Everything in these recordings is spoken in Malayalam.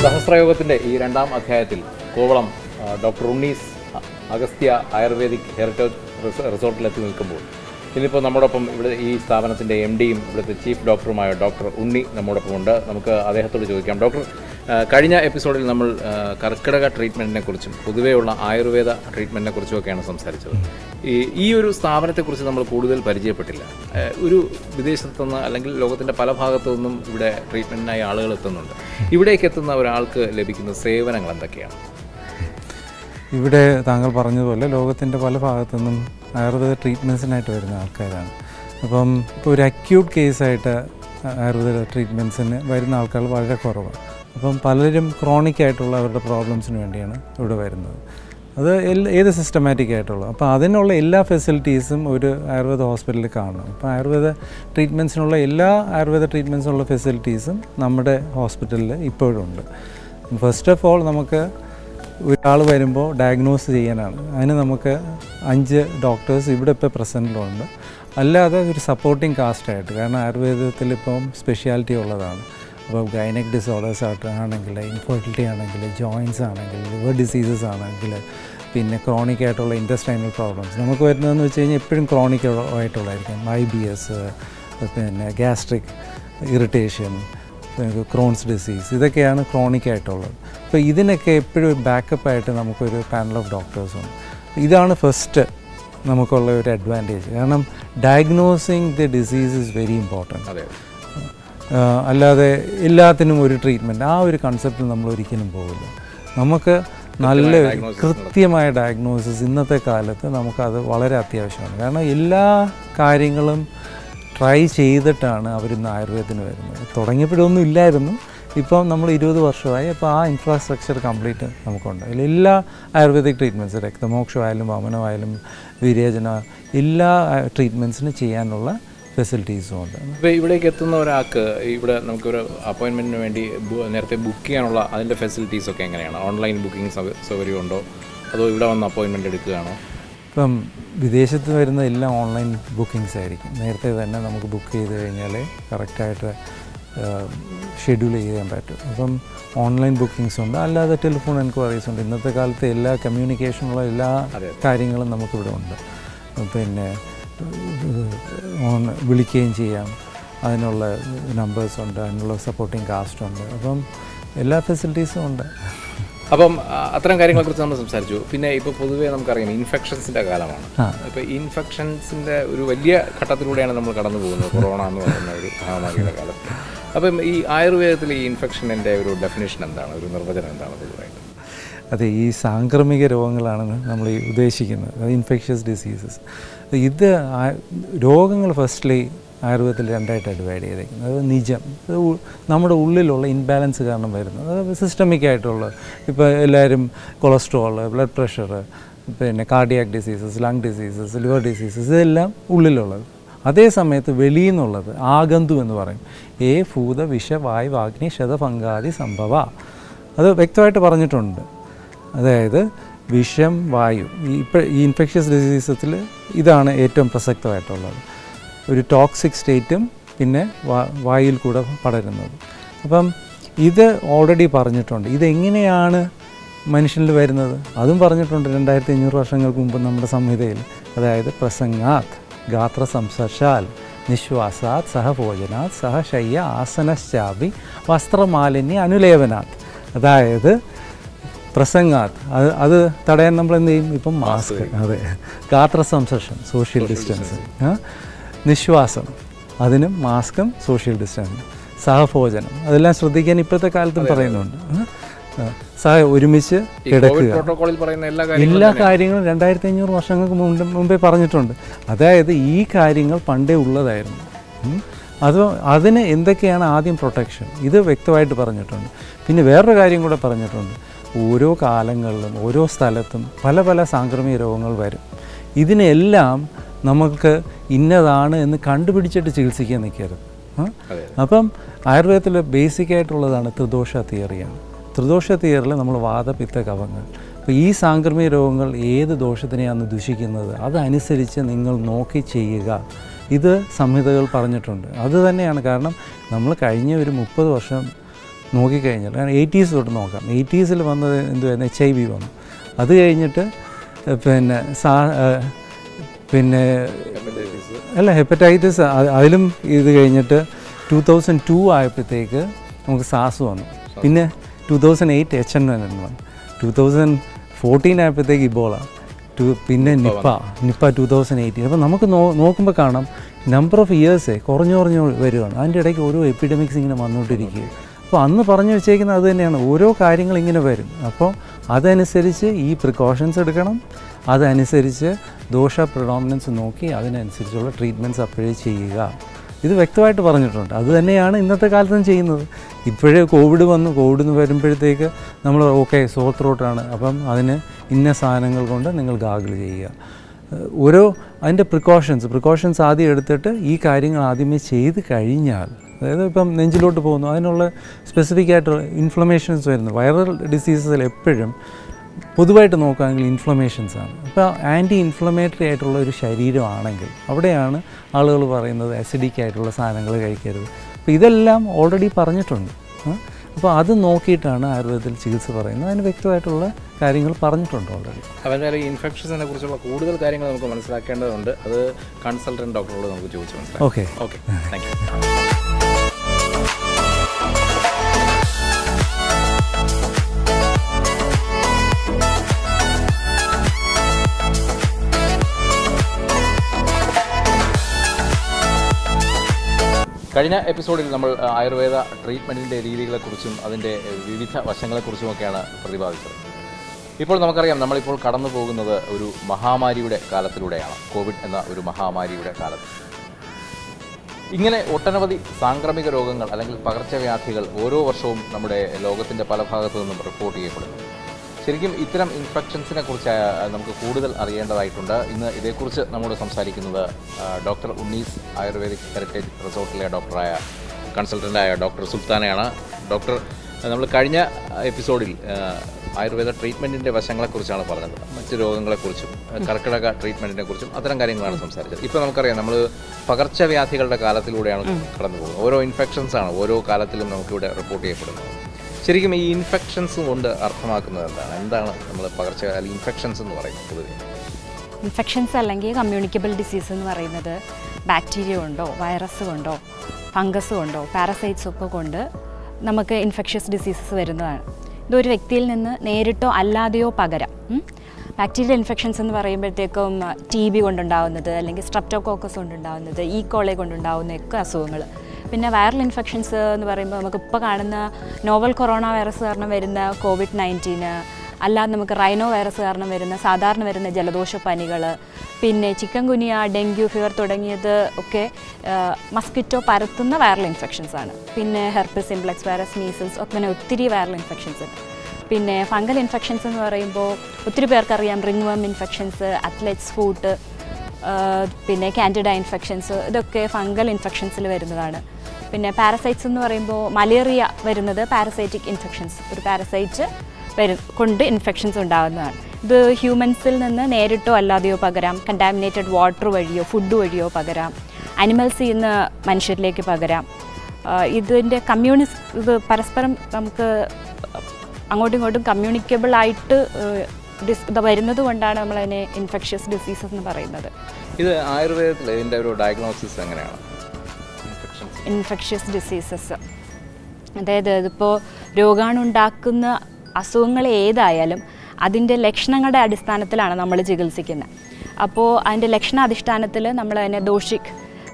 സഹസ്രയോഗത്തിൻ്റെ ഈ രണ്ടാം അധ്യായത്തിൽ കോവളം ആ, ഡോക്ടർ ഉണ്ണീസ് അ- അഗസ്ത്യ ആയുർവേദിക് ഹെറിറ്റേജ് റിസ- റിസോർട്ടിലെത്തി നിൽക്കുമ്പോൾ ഇന്നിപ്പോൾ നമ്മോടൊപ്പം ഇവിടെ ഈ സ്ഥാപനത്തിൻ്റെ എം ഡിയും ഇവിടുത്തെ ചീഫ് ഡോക്ടറുമായ ഡോക്ടർ ഉണ്ണി നമ്മോടൊപ്പം ഉണ്ട് നമുക്ക് അദ്ദേഹത്തോട് ചോദിക്കാം ഡോക്ടർ ആ, കഴിഞ്ഞ എപ്പിസോഡിൽ നമ്മൾ ആ, കർക്കിടക ട്രീറ്റ്മെൻറ്റിനെ കുറിച്ചും പൊതുവെയുള്ള ആയുർവേദ ട്രീറ്റ്മെൻറ്റിനെ കുറിച്ചുമൊക്കെയാണ് സംസാരിച്ചത് ഈ ഈ ഒരു സ്ഥാപനത്തെക്കുറിച്ച് നമ്മൾ കൂടുതൽ പരിചയപ്പെട്ടില്ല ആ, ഒരു വിദേശത്തുനിന്ന് അല്ലെങ്കിൽ ലോകത്തിൻ്റെ പല ഭാഗത്തു നിന്നും ഇവിടെ ട്രീറ്റ്മെൻറ്റിനായി ആളുകൾ എത്തുന്നുണ്ട് ഇവിടേക്ക് എത്തുന്ന ഒരാൾക്ക് ലഭിക്കുന്ന സേവനങ്ങൾ എന്തൊക്കെയാണ് ഇവിടെ താങ്കൾ പറഞ്ഞതുപോലെ ലോകത്തിൻ്റെ പല ഭാഗത്തു നിന്നും ആയുർവേദ ട്രീറ്റ്മെൻറ്റ്സിനായിട്ട് വരുന്ന ആൾക്കാരാണ് അപ്പം ഇപ്പോൾ ഒരു അക്യൂട്ട് കേസായിട്ട് ആയുർവേദ ട്രീറ്റ്മെൻറ്റ്സിന് വരുന്ന ആൾക്കാർ വളരെ കുറവാണ് അപ്പം പലരും ക്രോണിക് ആയിട്ടുള്ള അവരുടെ പ്രോബ്ലംസിന് വേണ്ടിയാണ് ഇവിടെ വരുന്നത് അത് എല്ലാ ഏത് സിസ്റ്റമാറ്റിക് ആയിട്ടുള്ള അപ്പോൾ അതിനുള്ള എല്ലാ ഫെസിലിറ്റീസും ഒരു ആയുർവേദ ഹോസ്പിറ്റലിൽ കാണണം അപ്പോൾ ആയുർവേദ ട്രീറ്റ്മെൻറ്റ്സിനുള്ള എല്ലാ ആയുർവേദ ട്രീറ്റ്മെൻറ്റ്സിനുള്ള ഫെസിലിറ്റീസും നമ്മുടെ ഹോസ്പിറ്റലിൽ ഇപ്പോഴും ഉണ്ട് ഫസ്റ്റ് ഓഫ് ഓൾ നമുക്ക് ഒരാൾ വരുമ്പോൾ ഡയഗ്നോസ് ചെയ്യാനാണ് അതിന് നമുക്ക് അഞ്ച് ഡോക്ടേഴ്സ് ഇവിടെ ഇപ്പോൾ പ്രസൻറ്റിലുണ്ട് അല്ലാതെ ഒരു സപ്പോർട്ടിങ് കാസ്റ്റായിട്ട് കാരണം ആയുർവേദത്തിൽ ഇപ്പം സ്പെഷ്യാലിറ്റി ഉള്ളതാണ് അപ്പോൾ ഗൈനക് ഡിസോർഡേഴ്സ് ആയിട്ട് ആണെങ്കിൽ ഇൻഫെർട്ടിലിറ്റി ആണെങ്കിൽ ജോയിൻസ് ആണെങ്കിൽ ലിവർ ഡിസീസസ് ആണെങ്കിൽ പിന്നെ ക്രോണിക് ആയിട്ടുള്ള ഇൻറ്റസ്റ്റൈനൽ പ്രോബ്ലംസ് നമുക്ക് വരുന്നതെന്ന് വെച്ച് കഴിഞ്ഞാൽ എപ്പോഴും ക്രോണിക് ആയിട്ടുള്ളതായിരിക്കും ഐ ബി എസ് പിന്നെ ഗ്യാസ്ട്രിക് ഇറിറ്റേഷൻ ക്രോൺസ് ഡിസീസ് ഇതൊക്കെയാണ് ക്രോണിക് ആയിട്ടുള്ളത് അപ്പോൾ ഇതിനൊക്കെ എപ്പോഴും ബാക്കപ്പ് ആയിട്ട് നമുക്കൊരു പാനൽ ഓഫ് ഡോക്ടേഴ്സ് ഉണ്ട് ഇതാണ് ഫസ്റ്റ് നമുക്കുള്ള ഒരു അഡ്വാൻറ്റേജ് കാരണം diagnosing the disease is very important അതെ അല്ലാതെ എല്ലാത്തിനും ഒരു ട്രീറ്റ്മെൻറ്റ് ആ ഒരു കൺസെപ്റ്റിൽ നമ്മൾ ഒരിക്കലും പോകില്ല നമുക്ക് നല്ല diagnosis കൃത്യമായ ഡയഗ്നോസിസ് ഇന്നത്തെ കാലത്ത് നമുക്കത് വളരെ അത്യാവശ്യമാണ് കാരണം എല്ലാ കാര്യങ്ങളും ട്രൈ ചെയ്തിട്ടാണ് അവരിന്ന് ആയുർവേദത്തിന് വരുന്നത് തുടങ്ങിയപ്പോഴൊന്നും ഇല്ലായിരുന്നു ഇപ്പം നമ്മൾ ഇരുപത് വർഷമായി അപ്പോൾ ആ ഇൻഫ്രാസ്ട്രക്ചർ കംപ്ലീറ്റ് നമുക്കുണ്ട് അതിൽ എല്ലാ ആയുർവേദിക് ട്രീറ്റ്മെൻറ്റ്സ് രക്തമോക്ഷമായാലും വമനമായാലും വിരേചന എല്ലാ ട്രീറ്റ്മെൻറ്റ്സിനും ചെയ്യാനുള്ള ഫെസിലിറ്റീസും ഉണ്ട് ഇപ്പോൾ ഇവിടേക്ക് എത്തുന്ന ഒരാൾക്ക് ഇവിടെ നമുക്കൊരു അപ്പോയിൻമെൻറ്റിന് വേണ്ടി ബു- നേരത്തെ ബുക്ക് ചെയ്യാനുള്ള അതിൻ്റെ ഫെസിലിറ്റീസ് ഒക്കെ എങ്ങനെയാണ് ഓൺലൈൻ ബുക്കിംഗ് സൗകര്യമുണ്ടോ അതോ ഇവിടെ വന്ന് അപ്പോയിൻമെൻറ്റ് എടുക്കുകയാണോ ഇപ്പം വിദേശത്ത് വരുന്ന എല്ലാം ഓൺലൈൻ ബുക്കിങ്സ് ആയിരിക്കും നേരത്തെ തന്നെ നമുക്ക് ബുക്ക് ചെയ്ത് കഴിഞ്ഞാൽ കറക്റ്റായിട്ട് ഷെഡ്യൂൾ ചെയ്യാൻ പറ്റും അപ്പം ഓൺലൈൻ ബുക്കിങ്സ് ഉണ്ട് അല്ലാതെ ടെലിഫോൺ എൻക്വയറീസ് ഉണ്ട് ഇന്നത്തെ കാലത്ത് എല്ലാ കമ്മ്യൂണിക്കേഷനുള്ള എല്ലാ അതെ. കാര്യങ്ങളും നമുക്കിവിടെ ഉണ്ട് പിന്നെ ഓൺ വിളിക്കുകയും ചെയ്യാം അതിനുള്ള നമ്പേഴ്സ് ഉണ്ട് അതിനുള്ള സപ്പോർട്ടിങ് കാസ്റ്റ് ഉണ്ട് അപ്പം എല്ലാ ഫെസിലിറ്റീസും ഉണ്ട് അപ്പം ആ, അത്തരം കാര്യങ്ങളെക്കുറിച്ച് നമ്മൾ സംസാരിച്ചു പിന്നെ ഇപ്പോൾ പൊതുവേ നമുക്കറിയാം ഇൻഫെക്ഷൻസിൻ്റെ കാലമാണ് ആ. ഇപ്പോൾ ഇൻഫെക്ഷൻസിൻ്റെ ഒരു വലിയ ഘട്ടത്തിലൂടെയാണ് നമ്മൾ കടന്നു പോകുന്നത് കൊറോണ എന്ന് പറയുന്ന ഒരു മഹാമാരിയുടെ കാലം അപ്പം ഈ ആയുർവേദത്തിൽ ഈ ഇൻഫെക്ഷൻ്റെ ഒരു ഡെഫിനേഷൻ എന്താണ് ഒരു നിർവചനം എന്താണ് പൊതുവായിട്ട് അതെ ഈ സാംക്രമിക രോഗങ്ങളാണെന്ന് നമ്മൾ ഈ ഉദ്ദേശിക്കുന്നത് അത് ഇൻഫെക്ഷ്യസ് ഡിസീസസ് ഇത് ആ- രോഗങ്ങൾ ഫസ്റ്റ്ലി ആയുർവേദത്തിൽ രണ്ടായിട്ട് ഡിവൈഡ് ചെയ്തേക്കുന്നത് അത് നിജം അത് ഉ- നമ്മുടെ ഉള്ളിലുള്ള ഇൻബാലൻസ് കാരണം വരുന്നത് അത് സിസ്റ്റമിക് ആയിട്ടുള്ള ഇപ്പോൾ എല്ലാവരും കൊളസ്ട്രോൾ ബ്ലഡ് പ്രഷർ പിന്നെ cardiac diseases lung diseases liver diseases ഇതെല്ലാം ഉള്ളിലുള്ളത് അതേ സമയത്ത് വെളിയിൽ നിന്നുള്ളത് ആഗന്തു എന്ന് പറയും ഏ ഭൂത വിഷ വായു അഗ്നി ശതഭംഗാദി സംഭവ അത് വ്യക്തമായിട്ട് പറഞ്ഞിട്ടുണ്ട് അതായത് വിഷം വായു ഈ ഇപ്പോൾ ഈ ഇൻഫെക്ഷ്യസ് ഡിസീസത്തിൽ ഇതാണ് ഏറ്റവും പ്രസക്തമായിട്ടുള്ളത് ഒരു ടോക്സിക് സ്റ്റേറ്റും പിന്നെ വാ- വായുവിൽ കൂടെ പടരുന്നത് അപ്പം ഇത് ഓൾറെഡി പറഞ്ഞിട്ടുണ്ട് ഇതെങ്ങനെയാണ് മനുഷ്യനിൽ വരുന്നത് അതും പറഞ്ഞിട്ടുണ്ട് രണ്ടായിരത്തി അഞ്ഞൂറ് വർഷങ്ങൾക്ക് മുമ്പ് നമ്മുടെ സംഹിതയിൽ അതായത് പ്രസംഗാത് ഗാത്ര സംസർശാൽ നിശ്വാസാത് സഹഭോജനാത് സഹശയ്യ ആസനശ്ചാപി വസ്ത്രമാലിന്യ അനുലേപനാത് അതായത് പ്രസംഗാത് അത് അത് തടയാൻ നമ്മൾ എന്ത് ചെയ്യും ഇപ്പം മാസ്ക് അതെ ഗാത്ര സംസർഷൻ സോഷ്യൽ ഡിസ്റ്റൻസ് നിശ്വാസം അതിനും മാസ്കും സോഷ്യൽ ഡിസ്റ്റൻസും സഹഭോജനം അതെല്ലാം ശ്രദ്ധിക്കാൻ ഇപ്പോഴത്തെ കാലത്തും പറയുന്നുണ്ട് ആ, സഹ ഒരുമിച്ച് ഈ കിടക്കുക കോവിഡ് പ്രോട്ടോകോളിൽ പറയുന്ന എല്ലാ കാര്യങ്ങളും എല്ലാ കാര്യങ്ങളും രണ്ടായിരത്തി അഞ്ഞൂറ് വർഷങ്ങൾക്ക് മുമ്പ് മുമ്പേ പറഞ്ഞിട്ടുണ്ട് അതായത് ഈ കാര്യങ്ങൾ പണ്ടേ ഉള്ളതായിരുന്നു ഉം. അത് അതിന് എന്തൊക്കെയാണ് ആദ്യം പ്രൊട്ടക്ഷൻ ഇത് വ്യക്തമായിട്ട് പറഞ്ഞിട്ടുണ്ട് പിന്നെ വേറൊരു കാര്യം കൂടെ പറഞ്ഞിട്ടുണ്ട് ഓരോ കാലങ്ങളിലും ഓരോ സ്ഥലത്തും പല പല സാംക്രമിക രോഗങ്ങൾ വരും ഇതിനെല്ലാം നമുക്ക് ഇന്നതാണ് എന്ന് കണ്ടുപിടിച്ചിട്ട് ചികിത്സിക്കാൻ നിൽക്കരുത് ആ? അതെ. അപ്പം ആയുർവേദത്തിൽ ബേസിക് ആയിട്ടുള്ളതാണ് ത്രിദോഷ തിയറിയാണ് ത്രിദോഷ തിയറിൽ നമ്മൾ വാദപിത്ത കവങ്ങൾ അപ്പോൾ ഈ സാംക്രമിക രോഗങ്ങൾ ഏത് ദോഷത്തിനെയാണ് ദുഷിക്കുന്നത് അതനുസരിച്ച് നിങ്ങൾ നോക്കി ചെയ്യുക ഇത് സംഹിതകൾ പറഞ്ഞിട്ടുണ്ട് അത് തന്നെയാണ് കാരണം നമ്മൾ കഴിഞ്ഞ ഒരു മുപ്പത് വർഷം നോക്കിക്കഴിഞ്ഞാൽ കാരണം എയ്റ്റീസ് തൊട്ട് നോക്കാം എയ്റ്റീസിൽ വന്നത് എന്തുവായിരുന്നു എച്ച് ഐ വി വന്നു അത് കഴിഞ്ഞിട്ട് ഏഹ്, പിന്നെ സാ ഏഹ്, പിന്നെ അല്ല ഹെപ്പറ്റൈറ്റിസ് അതിലും ഇത് കഴിഞ്ഞിട്ട് ടു തൗസൻഡ് ടു ആയപ്പോഴത്തേക്ക് നമുക്ക് സാസ് വന്നു പിന്നെ two thousand eight H N N വന്നു ടു തൗസൻഡ് ഫോർട്ടീൻ ആയപ്പോഴത്തേക്ക് ഇബോള ടു പിന്നെ Nipah Nipah two thousand eighteen അപ്പോൾ നമുക്ക് നോ നോക്കുമ്പോൾ കാണാം നമ്പർ ഓഫ് ഇയേഴ്സേ കുറഞ്ഞു കുറഞ്ഞു വരുവാണ് അതിൻ്റെ ഇടയ്ക്ക് ഓരോ എപ്പിഡമിക്സ് ഇങ്ങനെ വന്നുകൊണ്ടിരിക്കുക അപ്പോൾ അന്ന് പറഞ്ഞു വെച്ചേക്കുന്നത് അത് തന്നെയാണ് ഓരോ കാര്യങ്ങൾ ഇങ്ങനെ വരും അപ്പോൾ അതനുസരിച്ച് ഈ പ്രിക്കോഷൻസ് എടുക്കണം അതനുസരിച്ച് ദോഷ പ്രിഡോമിനൻസ് നോക്കി അതിനനുസരിച്ചുള്ള ട്രീറ്റ്മെൻറ്റ്സ് അപ്പോഴേ ചെയ്യുക ഇത് വ്യക്തമായിട്ട് പറഞ്ഞിട്ടുണ്ട് അത് തന്നെയാണ് ഇന്നത്തെ കാലത്തും ചെയ്യുന്നത് ഇപ്പോഴേ കോവിഡ് വന്നു കോവിഡ് എന്ന് വരുമ്പോഴത്തേക്ക് നമ്മൾ ഓക്കെ സോർ ത്രോട്ടാണ് അപ്പം അതിന് ഇന്ന സാധനങ്ങൾ കൊണ്ട് നിങ്ങൾ ഗാഗിൾ ചെയ്യുക ഏഹ് ഓരോ അതിൻ്റെ പ്രിക്കോഷൻസ് പ്രിക്കോഷൻസ് ആദ്യം എടുത്തിട്ട് ഈ കാര്യങ്ങൾ ആദ്യമേ ചെയ്ത് കഴിഞ്ഞാൽ അതായത് ഇപ്പം നെഞ്ചിലോട്ട് പോകുന്നു അതിനുള്ള സ്പെസിഫിക് ആയിട്ടുള്ള ഇൻഫ്ലമേഷൻസ് വരുന്നു വൈറൽ ഡിസീസസിൽ എപ്പോഴും പൊതുവായിട്ട് നോക്കുകയാണെങ്കിൽ ഇൻഫ്ലമേഷൻസ് ആണ് അപ്പോൾ ആൻറ്റി ഇൻഫ്ലമേറ്ററി ആയിട്ടുള്ള ഒരു ശരീരമാണെങ്കിൽ അവിടെയാണ് ആളുകൾ പറയുന്നത് അസിഡിക് ആയിട്ടുള്ള സാധനങ്ങൾ കഴിക്കരുത് അപ്പോൾ ഇതെല്ലാം ഓൾറെഡി പറഞ്ഞിട്ടുണ്ട് ആ? അപ്പോൾ അത് നോക്കിയിട്ടാണ് ആയുർവേദത്തിൽ ചികിത്സ പറയുന്നത് അതിന് വ്യക്തമായിട്ടുള്ള കാര്യങ്ങൾ പറഞ്ഞിട്ടുണ്ട് ഓൾറെഡി അവരുടെ ഈ ഇൻഫെക്ഷൻസിനെ കുറിച്ചുള്ള കൂടുതൽ കാര്യങ്ങൾ നമുക്ക് മനസ്സിലാക്കേണ്ടതുണ്ട് അത് കൺസൾട്ടൻറ്റ് ഡോക്ടറോട് നമുക്ക് ചോദിച്ച് മനസ്സിലാക്കാം ഓക്കെ ഓക്കെ താങ്ക് യു കഴിഞ്ഞ എപ്പിസോഡിൽ നമ്മൾ ആ, ആയുർവേദ ട്രീറ്റ്മെൻറ്റിൻ്റെ രീതികളെക്കുറിച്ചും അതിൻ്റെ എഹ്, വിവിധ വശങ്ങളെക്കുറിച്ചുമൊക്കെയാണ് പ്രതിപാദിച്ചത് ഇപ്പോൾ നമുക്കറിയാം നമ്മളിപ്പോൾ കടന്നു പോകുന്നത് ഒരു മഹാമാരിയുടെ കാലത്തിലൂടെയാണ് കോവിഡ് എന്ന ഒരു മഹാമാരിയുടെ കാലത്ത് ഇങ്ങനെ ഒട്ടനവധി സാംക്രമിക രോഗങ്ങൾ അല്ലെങ്കിൽ പകർച്ചവ്യാധികൾ ഓരോ വർഷവും നമ്മുടെ ലോകത്തിൻ്റെ പല ഭാഗത്തു നിന്നും റിപ്പോർട്ട് ചെയ്യപ്പെടുന്നു ശരിക്കും ഇത്തരം ഇൻഫെക്ഷൻസിനെ കുറിച്ച് ആ, നമുക്ക് കൂടുതൽ അറിയേണ്ടതായിട്ടുണ്ട് ഇന്ന് ഇതേക്കുറിച്ച് നമ്മോട് സംസാരിക്കുന്നത് ആ, ഡോക്ടർ ഉണ്ണീസ് ആയുർവേദിക് ഹെറിറ്റേജ് റിസോർട്ടിലെ ഡോക്ടറായ കൺസൾട്ടൻ്റായ ഡോക്ടർ സുൽത്താനയാണ് ഡോക്ടർ നമ്മൾ കഴിഞ്ഞ എപ്പിസോഡിൽ ആ, ആയുർവേദ ട്രീറ്റ്മെൻറ്റിൻ്റെ വശങ്ങളെക്കുറിച്ചാണ് പറഞ്ഞത് മറ്റ് രോഗങ്ങളെക്കുറിച്ചും ആ, കർക്കിടക ട്രീറ്റ്മെൻറ്റിനെ കുറിച്ചും അത്തരം കാര്യങ്ങളാണ് സംസാരിച്ചത് ഇപ്പോൾ നമുക്കറിയാം നമ്മൾ പകർച്ചവ്യാധികളുടെ കാലത്തിലൂടെയാണ് കടന്നു പോകുന്നത് ഓരോ ഇൻഫെക്ഷൻസ് ആണ് ഓരോ കാലത്തിലും നമുക്കിവിടെ റിപ്പോർട്ട് ചെയ്യപ്പെടുന്നത് ശരിക്കും ഈ ഇൻഫെക്ഷൻസ് കൊണ്ട് അർത്ഥമാക്കുന്നത് എന്താണ് എന്താണ് നമ്മൾ പകർച്ച അല്ലെങ്കിൽ ഇൻഫെക്ഷൻസ് എന്ന് പറയുന്നത് പൊതുവെ ഇൻഫെക്ഷൻസ് അല്ലെങ്കിൽ കമ്മ്യൂണിക്കബിൾ ഡിസീസ് എന്ന് പറയുന്നത് ബാക്ടീരിയ കൊണ്ടോ വൈറസ് കൊണ്ടോ ഫംഗസ് കൊണ്ടോ പാരസൈറ്റ്സ് ഒക്കെ കൊണ്ട് നമുക്ക് ഇൻഫെക്ഷ്യസ് ഡിസീസസ് വരുന്നതാണ് ഇതൊരു വ്യക്തിയിൽ നിന്ന് നേരിട്ടോ അല്ലാതെയോ പകരാം ബാക്ടീരിയൽ ഇൻഫെക്ഷൻസ് എന്ന് പറയുമ്പോഴത്തേക്കും ടി ബി കൊണ്ടുണ്ടാവുന്നത് അല്ലെങ്കിൽ സ്ട്രപ്റ്റോകോക്കസ് കൊണ്ടുണ്ടാവുന്നത് ഈ കോളെ കൊണ്ടുണ്ടാവുന്നതൊക്കെ അസുഖങ്ങൾ പിന്നെ വൈറൽ ഇൻഫെക്ഷൻസ് എന്ന് പറയുമ്പോൾ നമുക്ക് ഇപ്പോൾ കാണുന്ന നോവൽ കൊറോണ വൈറസ് കാരണം വരുന്ന കോവിഡ് നയൻറ്റീന് അല്ലാതെ നമുക്ക് റൈനോ വൈറസ് കാരണം വരുന്ന സാധാരണ വരുന്ന ജലദോഷ പനികൾ പിന്നെ ചിക്കൻ കുനിയ ഡെങ്കു ഫീവർ തുടങ്ങിയത് ഒക്കെ മസ്കിറ്റോ പരത്തുന്ന വൈറൽ ഇൻഫെക്ഷൻസ് ആണ് പിന്നെ ഹെർപ്പിസ് സിംപ്ലക്സ് വൈറസ് മീസിൽസ് അങ്ങനെ ഒത്തിരി വൈറൽ ഇൻഫെക്ഷൻസ് ഉണ്ട് പിന്നെ ഫംഗൽ ഇൻഫെക്ഷൻസ് എന്ന് പറയുമ്പോൾ ഒത്തിരി പേർക്കറിയാം ringworm infections athlete's foot പിന്നെ കാൻഡിഡ ഇൻഫെക്ഷൻസ് ഇതൊക്കെ ഫംഗൽ ഇൻഫെക്ഷൻസിൽ വരുന്നതാണ് പിന്നെ പാരസൈറ്റ്സ് എന്ന് പറയുമ്പോൾ മലേറിയ വരുന്നത് പാരസൈറ്റിക് ഇൻഫെക്ഷൻസ് ഒരു പാരസൈറ്റ് വരും കൊണ്ട് ഇൻഫെക്ഷൻസ് ഉണ്ടാകുന്നതാണ് ഇത് ഹ്യൂമൻസിൽ നിന്ന് നേരിട്ടോ അല്ലാതെയോ പകരാം കണ്ടാമിനേറ്റഡ് വാട്ടർ വഴിയോ ഫുഡ് വഴിയോ പകരാം അനിമൽസിൽ നിന്ന് മനുഷ്യരിലേക്ക് പകരാം ആഹ് ഇതിൻ്റെ കമ്മ്യൂണിസ് ഇത് പരസ്പരം നമുക്ക് അങ്ങോട്ടും ഇങ്ങോട്ടും കമ്മ്യൂണിക്കബിൾ ആയിട്ട് ഏഹ് ഡിസ് ഇത് വരുന്നത് കൊണ്ടാണ് നമ്മളതിനെ ഇൻഫെക്ഷ്യസ് ഡിസീസസ് എന്ന് പറയുന്നത് ഇത് ആയുർവേദത്തിൽ ഇതിൻ്റെ ഒരു ഡയഗ്നോസിസ് എങ്ങനെയാണ് ഇൻഫെക്ഷൻസ് ഇൻഫെക്ഷ്യസ് ഡിസീസസ് അതായത് ഇതിപ്പോൾ രോഗാണുണ്ടാക്കുന്ന അസുഖങ്ങൾ ഏതായാലും അതിൻ്റെ ലക്ഷണങ്ങളുടെ അടിസ്ഥാനത്തിലാണ് നമ്മൾ ചികിത്സിക്കുന്നത് അപ്പോൾ അതിൻ്റെ ലക്ഷണാടിസ്ഥാനത്തിൽ നമ്മൾ അതിനെ ദോഷിക്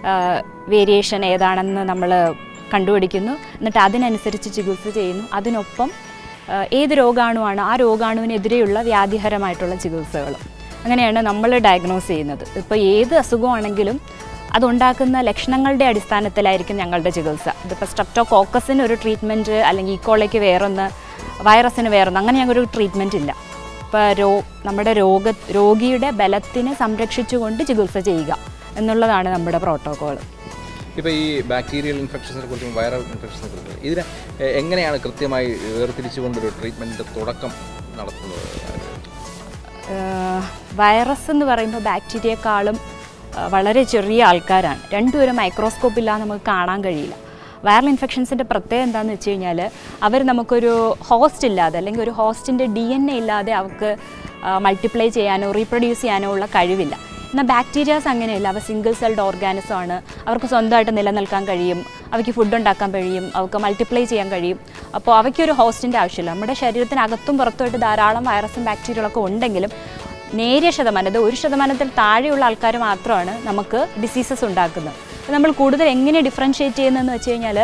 വേരിയേഷൻ ഏതാണെന്ന് നമ്മൾ കണ്ടുപിടിക്കുന്നു എന്നിട്ട് അതിനനുസരിച്ച് ചികിത്സ ചെയ്യുന്നു അതിനൊപ്പം ആ, ഏത് രോഗാണുവാണ് ആ രോഗാണുവിനെതിരെയുള്ള വ്യാധിഹരമായിട്ടുള്ള ചികിത്സകളും അങ്ങനെയാണ് നമ്മൾ ഡയഗ്നോസ് ചെയ്യുന്നത് ഇപ്പോൾ ഏത് അസുഖമാണെങ്കിലും അതുണ്ടാക്കുന്ന ലക്ഷണങ്ങളുടെ അടിസ്ഥാനത്തിലായിരിക്കും ഞങ്ങളുടെ ചികിത്സ ഇതിപ്പോൾ സ്ട്രെപ്റ്റോകോക്കസിന് ഒരു ട്രീറ്റ്മെൻറ്റ് അല്ലെങ്കിൽ ഈക്കോളയ്ക്ക് വേറൊന്ന് വൈറസിന് വേറൊന്ന് അങ്ങനെ ഞങ്ങൾക്ക് ഒരു ട്രീറ്റ്മെൻറ്റ് ഇല്ല ഇപ്പോൾ രോ നമ്മുടെ രോഗ രോഗിയുടെ ബലത്തിനെ സംരക്ഷിച്ചുകൊണ്ട് ചികിത്സ ചെയ്യുക എന്നുള്ളതാണ് നമ്മുടെ പ്രോട്ടോകോൾ ഇപ്പോൾ ഈ ബാക്ടീരിയൽ ഇൻഫെക്ഷൻസിനെ കുറിച്ചും വൈറൽ ഇൻഫെക്ഷൻസിനെ കുറിച്ചും ഇതിനെ എ- എങ്ങനെയാണ് കൃത്യമായി വേർതിരിച്ചുകൊണ്ടൊരു ട്രീറ്റ്മെൻറ്റിൻ്റെ തുടക്കം നടത്തുന്നത് വൈറസ് എന്ന് പറയുമ്പോൾ ബാക്ടീരിയക്കാളും ആ, വളരെ ചെറിയ ആൾക്കാരാണ് രണ്ടുപേരും മൈക്രോസ്കോപ്പ് ഇല്ലാതെ നമുക്ക് കാണാൻ കഴിയില്ല വൈറൽ ഇൻഫെക്ഷൻസിൻ്റെ പ്രത്യേകത എന്താണെന്ന് വെച്ച് കഴിഞ്ഞാൽ അവർ നമുക്കൊരു ഹോസ്റ്റ് ഇല്ലാതെ അല്ലെങ്കിൽ ഒരു ഹോസ്റ്റിൻ്റെ ഡി എൻ എ ഇല്ലാതെ അവർക്ക് മൾട്ടിപ്ലൈ ചെയ്യാനോ റീപ്രൊഡ്യൂസ് ചെയ്യാനോ ഉള്ള കഴിവില്ല എന്നാൽ ബാക്ടീരിയാസ് അങ്ങനെയല്ല അവ സിംഗിൾ സെൽഡ് ഓർഗാനിസം ആണ് അവർക്ക് സ്വന്തമായിട്ട് നിലനിൽക്കാൻ കഴിയും അവയ്ക്ക് ഫുഡ് ഉണ്ടാക്കാൻ കഴിയും അവർക്ക് മൾട്ടിപ്ലൈ ചെയ്യാൻ കഴിയും അപ്പോൾ അവയ്ക്കൊരു ഹോസ്റ്റിൻ്റെ ആവശ്യമില്ല നമ്മുടെ ശരീരത്തിനകത്തും പുറത്തുമായിട്ട് ധാരാളം വൈറസും ബാക്ടീരിയകളൊക്കെ ഉണ്ടെങ്കിലും നേരിയ ശതമാനം അത് ഒരു ശതമാനത്തിൽ താഴെയുള്ള ആൾക്കാർ മാത്രമാണ് നമുക്ക് ഡിസീസസ് ഉണ്ടാക്കുന്നത് അപ്പോൾ നമ്മൾ കൂടുതൽ എങ്ങനെ ഡിഫറൻഷ്യേറ്റ് ചെയ്യുന്നതെന്ന് വെച്ച് കഴിഞ്ഞാൽ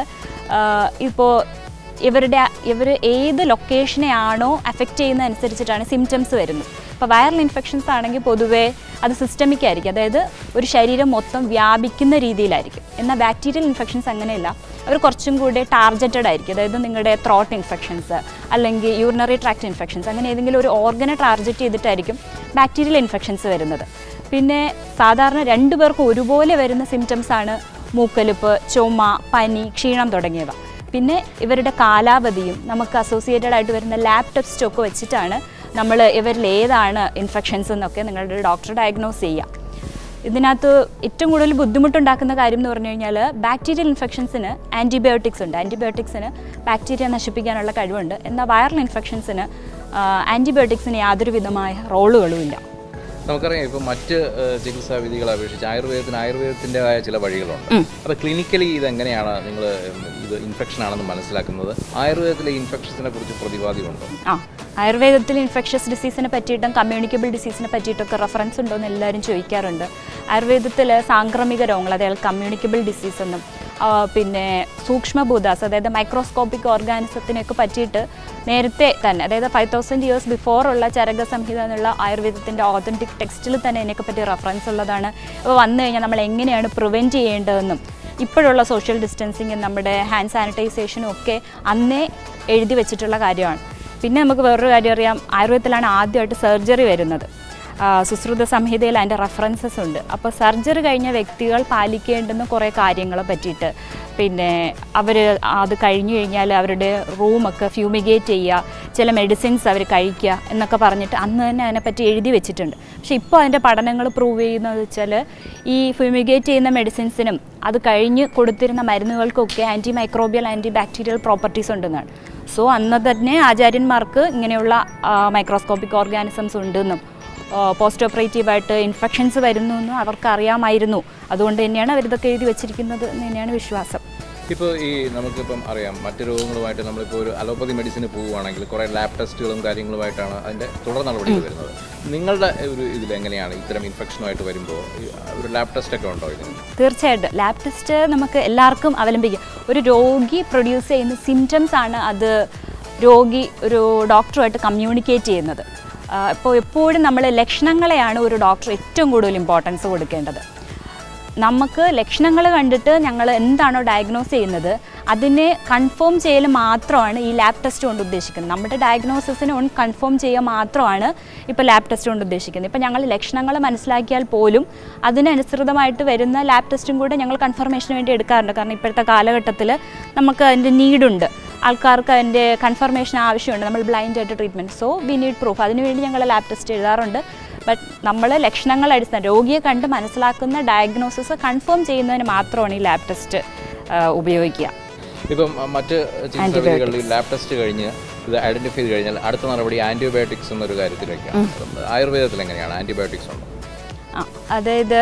ഇപ്പോൾ ഇവരുടെ ഇവർ ഏത് ലൊക്കേഷനെയാണോ അഫക്റ്റ് ചെയ്യുന്ന അനുസരിച്ചിട്ടാണ് സിംറ്റംസ് വരുന്നത് ഇപ്പോൾ വൈറൽ ഇൻഫെക്ഷൻസ് ആണെങ്കിൽ പൊതുവേ അത് സിസ്റ്റമിക് ആയിരിക്കും അതായത് ഒരു ശരീരം മൊത്തം വ്യാപിക്കുന്ന രീതിയിലായിരിക്കും എന്നാൽ ബാക്ടീരിയൽ ഇൻഫെക്ഷൻസ് അങ്ങനെയല്ല അവർ കുറച്ചും കൂടി ടാർഗറ്റഡ് ആയിരിക്കും അതായത് നിങ്ങളുടെ ത്രോട്ട് ഇൻഫെക്ഷൻസ് അല്ലെങ്കിൽ യൂറിനറി ട്രാക്ട് ഇൻഫെക്ഷൻസ് അങ്ങനെ ഏതെങ്കിലും ഒരു ഓർഗനെ ടാർഗറ്റ് ചെയ്തിട്ടായിരിക്കും ബാക്ടീരിയൽ ഇൻഫെക്ഷൻസ് വരുന്നത് പിന്നെ സാധാരണ രണ്ടു പേർക്കും ഒരുപോലെ വരുന്ന സിംറ്റംസ് ആണ് മൂക്കലുപ്പ് ചുമ പനി ക്ഷീണം തുടങ്ങിയവ പിന്നെ ഇവരുടെ കാലാവധിയും നമുക്ക് അസോസിയേറ്റഡ് ആയിട്ട് വരുന്ന ലാബ് ടെസ്റ്റ് ഒക്കെ വെച്ചിട്ടാണ് നമ്മൾ ഇവരിൽ ഏതാണ് ഇൻഫെക്ഷൻസ് എന്നൊക്കെ നിങ്ങളുടെ ഡോക്ടർ ഡയഗ്നോസ് ചെയ്യുക ഇതിനകത്ത് ഏറ്റവും കൂടുതൽ ബുദ്ധിമുട്ടുണ്ടാക്കുന്ന കാര്യം എന്ന് പറഞ്ഞു കഴിഞ്ഞാൽ ബാക്ടീരിയൽ ഇൻഫെക്ഷൻസിന് ആൻറ്റിബയോട്ടിക്സ് ഉണ്ട് ആൻറ്റിബയോട്ടിക്സിന് ബാക്ടീരിയ നശിപ്പിക്കാനുള്ള കഴിവുണ്ട് എന്നാൽ വൈറൽ ഇൻഫെക്ഷൻസിന് ആൻറ്റിബയോട്ടിക്സിന് യാതൊരു വിധമായ റോളുകളുമില്ല നമുക്കറിയാം ഇപ്പോൾ മറ്റ് ഏഹ്, ചികിത്സാ വിധികളെ അപേക്ഷിച്ച് ആയുർവേദത്തിന് ആയുർവേദത്തിൻ്റെതായ ചില വഴികളുണ്ട് അപ്പോൾ ക്ലിനിക്കലി ഇതെങ്ങനെയാണ് നിങ്ങൾ ഇത് ഇൻഫെക്ഷൻ ആണെന്ന് മനസ്സിലാക്കുന്നത് ആയുർവേദത്തിലെ ഇൻഫെക്ഷൻസിനെ കുറിച്ച് പ്രതിപാദ്യമുണ്ടോ ആ ആയുർവേദത്തിൽ ഇൻഫെക്ഷസ് ഡിസീസിനെ പറ്റിയിട്ടും കമ്മ്യൂണിക്കബിൾ ഡിസീസിനെ പറ്റിയിട്ടൊക്കെ റെഫറൻസ് ഉണ്ടോ എന്ന് എല്ലാവരും ചോദിക്കാറുണ്ട് ആയുർവേദത്തിൽ സാംക്രമിക രോഗങ്ങൾ അതായത് കമ്മ്യൂണിക്കബിൾ ഡിസീസ് എന്നും ആ, പിന്നെ സൂക്ഷ്മഭൂതാസ് അതായത് മൈക്രോസ്കോപ്പിക് ഓർഗാനിസത്തിനൊക്കെ പറ്റിയിട്ട് നേരത്തെ തന്നെ അതായത് ഫൈവ് തൗസൻഡ് ഇയേഴ്സ് ബിഫോർ ഉള്ള ചരക സംഹിത എന്നുള്ള ആയുർവേദത്തിൻ്റെ ഓതൻറ്റിക് ടെക്സ്റ്റിൽ തന്നെ ഇതിനെയൊക്കെ പറ്റി റെഫറൻസ് ഉള്ളതാണ് അപ്പോൾ വന്നു കഴിഞ്ഞാൽ നമ്മൾ എങ്ങനെയാണ് പ്രിവെൻറ്റ് ചെയ്യേണ്ടതെന്നും ഇപ്പോഴുള്ള സോഷ്യൽ ഡിസ്റ്റൻസിങ്ങും നമ്മുടെ ഹാൻഡ് സാനിറ്റൈസേഷനും ഒക്കെ അന്നേ എഴുതി വെച്ചിട്ടുള്ള കാര്യമാണ് പിന്നെ നമുക്ക് വേറൊരു കാര്യം അറിയാം ആയുർവേദത്തിലാണ് ആദ്യമായിട്ട് സർജറി വരുന്നത് ആ, സുശ്രുത സംഹിതയിൽ അതിൻ്റെ റെഫറൻസസ് ഉണ്ട് അപ്പോൾ സർജറി കഴിഞ്ഞ വ്യക്തികൾ പാലിക്കേണ്ടുന്ന കുറേ കാര്യങ്ങളെ പറ്റിയിട്ട് പിന്നെ അവർ അത് കഴിഞ്ഞു കഴിഞ്ഞാൽ അവരുടെ റൂമൊക്കെ ഫ്യൂമിഗേറ്റ് ചെയ്യുക ചില മെഡിസിൻസ് അവർ കഴിക്കുക എന്നൊക്കെ പറഞ്ഞിട്ട് അന്ന് തന്നെ അതിനെപ്പറ്റി എഴുതി വെച്ചിട്ടുണ്ട് പക്ഷേ ഇപ്പോൾ അതിൻ്റെ പഠനങ്ങൾ പ്രൂവ് ചെയ്യുന്നത് വെച്ചാൽ ഈ ഫ്യൂമിഗേറ്റ് ചെയ്യുന്ന മെഡിസിൻസിനും അത് കഴിഞ്ഞ് കൊടുത്തിരുന്ന മരുന്നുകൾക്കൊക്കെ antimicrobial antibacterial properties ഉണ്ടെന്നാണ് സോ അന്ന് തന്നെ ആചാര്യന്മാർക്ക് ഇങ്ങനെയുള്ള മൈക്രോസ്കോപ്പിക് ഓർഗാനിസംസ് ഉണ്ടെന്നും പോസ്റ്റ് ഓപ്പറേറ്റീവായിട്ട് ഇൻഫെക്ഷൻസ് വരുന്നു എന്നും അവർക്ക് അറിയാമായിരുന്നു അതുകൊണ്ട് തന്നെയാണ് അവരിതൊക്കെ എഴുതി വെച്ചിരിക്കുന്നത് എന്ന് തന്നെയാണ് വിശ്വാസം ഇപ്പോൾ ഈ നമുക്കിപ്പം അറിയാം മറ്റ് രോഗങ്ങളുമായിട്ട് നമ്മളിപ്പോൾ ഒരു അലോപ്പതി മെഡിസിന് പോവുകയാണെങ്കിൽ കുറേ ലാബ് ടെസ്റ്റുകളും കാര്യങ്ങളുമായിട്ടാണ് അതിൻ്റെ തുടർ നടപടികൾ വരുന്നത് നിങ്ങളുടെ ഒരു ഇതിൽ എങ്ങനെയാണ് ഇത്തരം ഇൻഫെക്ഷനുമായിട്ട് വരുമ്പോൾ ഈ ഒരു ലാബ് ടെസ്റ്റ് ഒക്കെ ഉണ്ടോ ഇതിന് തീർച്ചയായിട്ടും ലാബ് ടെസ്റ്റ് നമുക്ക് എല്ലാവർക്കും അവലംബിക്കാം ഒരു രോഗി പ്രൊഡ്യൂസ് ചെയ്യുന്ന സിംറ്റംസ് ആണ് അത് രോഗി ഒരു ഡോക്ടറുമായിട്ട് കമ്മ്യൂണിക്കേറ്റ് ചെയ്യുന്നത് ഇപ്പോൾ എപ്പോഴും നമ്മൾ ലക്ഷണങ്ങളെയാണ് ഒരു ഡോക്ടർ ഏറ്റവും കൂടുതൽ ഇമ്പോർട്ടൻസ് കൊടുക്കേണ്ടത് നമുക്ക് ലക്ഷണങ്ങൾ കണ്ടിട്ട് ഞങ്ങൾ എന്താണോ ഡയഗ്നോസ് ചെയ്യുന്നത് അതിനെ കൺഫേം ചെയ്യൽ മാത്രമാണ് ഈ ലാബ് ടെസ്റ്റ് കൊണ്ട് ഉദ്ദേശിക്കുന്നത് നമ്മുടെ ഡയഗ്നോസിസിനെ ഒന്ന് കൺഫേം ചെയ്യുക മാത്രമാണ് ഇപ്പോൾ ലാബ് ടെസ്റ്റ് കൊണ്ട് ഉദ്ദേശിക്കുന്നത് ഇപ്പോൾ ഞങ്ങൾ ലക്ഷണങ്ങൾ മനസ്സിലാക്കിയാൽ പോലും അതിനനുസൃതമായിട്ട് വരുന്ന ലാബ് ടെസ്റ്റും കൂടെ ഞങ്ങൾ കൺഫർമേഷന് വേണ്ടി എടുക്കാറുണ്ട് കാരണം ഇപ്പോഴത്തെ കാലഘട്ടത്തിൽ നമുക്ക് അതിൻ്റെ നീഡുണ്ട് ആൾക്കാർക്ക് അതിൻ്റെ കൺഫർമേഷൻ ആവശ്യമുണ്ട് നമ്മൾ ബ്ലൈൻഡ് ആയിട്ട് treatment so we need proof അതിനുവേണ്ടി ഞങ്ങൾ ലാബ് ടെസ്റ്റ് എഴുതാറുണ്ട് ബട്ട് നമ്മൾ ലക്ഷണങ്ങൾ അടിസ്ഥാനം രോഗിയെ കണ്ട് മനസ്സിലാക്കുന്ന ഡയഗ്നോസിസ് കൺഫേം ചെയ്യുന്നതിന് മാത്രമാണ് ഈ ലാബ് ടെസ്റ്റ് ഉപയോഗിക്കുക ഇപ്പം അഹ്, മറ്റ് ചികിത്സാ വിധികളിൽ ഈ ലാബ് ടെസ്റ്റ് കഴിഞ്ഞ് ഇത് ഐഡന്റിഫൈ ചെയ്ത് കഴിഞ്ഞാൽ അടുത്ത നടപടി ആന്റിബയോട്ടിക്സ് എന്നൊരു കാര്യത്തിലേക്കാണ് ആയുർവേദത്തിൽ എങ്ങനെയാണ് ആന്റിബയോട്ടിക്സ് ഉണ്ടോ ആ, അതായത്